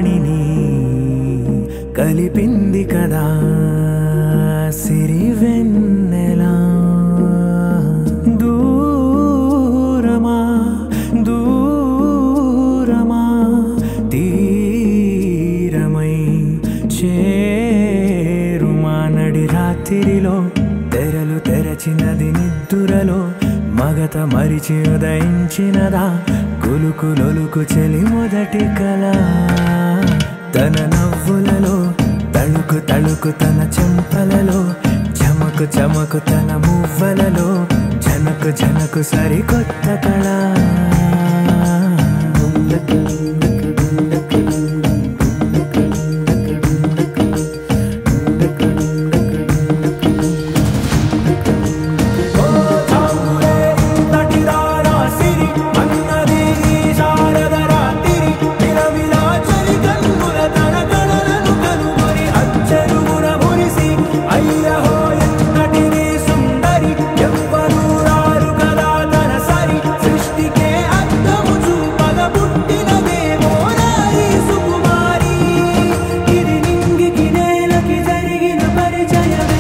వాణిని కలిపింది కదా సిరి వెన్నెలా దూరమా దూరమా తీరమై చేరుమా నడి రాత్రిలో తెరలు తెరచినది నిద్దురలో మగత మరిచి ఉదయించినదా కులుకులొలుకు చెలి మొదటి కళ తన నవ్వులలో తళుకు తళుకు తన చెంపలలో చమకు చమకు తన మువ్వలలో జనకు జనకు సరికొత్త కళ జరిగిన పరిచయమే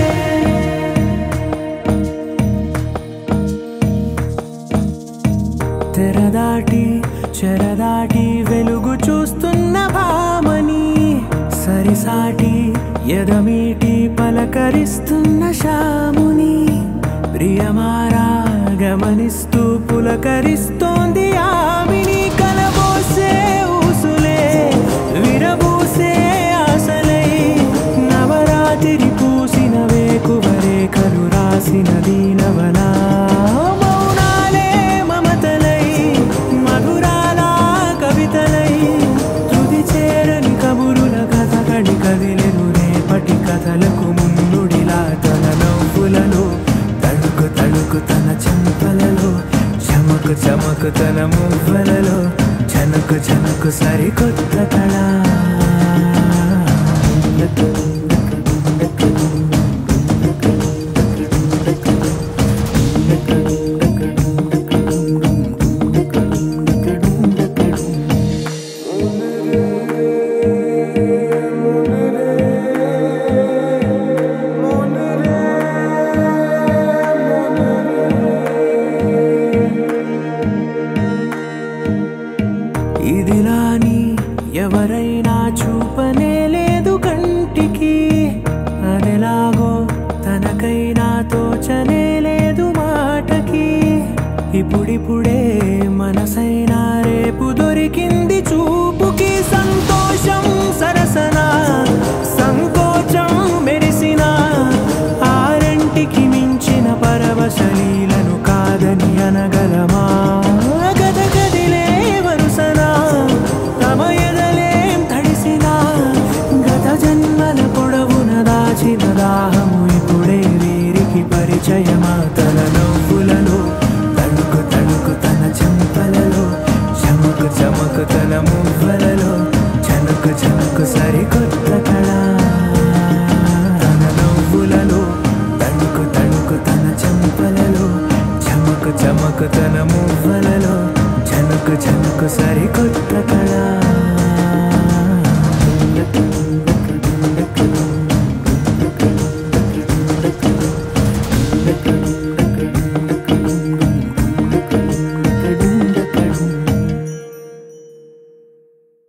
తెరదాటి చెరదాటి వెలుగు చూస్తున్న భామని సరిసాటి ఎదమీటి పలకరిస్తున్న శాముని ప్రియమారా గమనిస్తూ పులకరిస్తోంది ఆమెని కలబోసే ఊసులే విరబూసే ఆశలై నవరాత్రి పూసిన వేకువరే కలు రాసిన దీనవనా మౌనాలే మమతలై మధురాల కవితలై తుది చేరని కబురుల కథ కడి కదిలెను రేపటి కథలకు ముందుడిలా తన నవ్వులలో తడుకు తడుకు తన చెంపలలో చమకు చమకు తన మువ్వలలో చనకు చనకు సరికొత్త కళ ఇదిలాని ఎవరైనా చూపనే లేదు కంటికి అదెలాగో తనకైనా తోచనే లేదు మాటకి ఇప్పుడిప్పుడే మనసైనా రేపు దొరికింది చూపుకి సంతోషం సరసన సంకోచం మెరిసిన ఆరంటికి మించిన పరవశలీలను కాదని అనగలమా గద గదిలే వరుసన తమ ఎదలేం తడిసినా గత జన్మల పొడవున దాచిన దాహము ఇప్పుడే వీరికి పరిచయమా తన నవ్వులలో తడుకు తడుకు తన చెంపలలో చమకు చమకు తన మువ్వలలో చనుకు చనుకు సరికొత్త కళ తన నవ్వులలో తడుకు తడుకు తన చెంపలలో చమకు చమకు తన మువ్వలలో చనుకు చనుకు సరి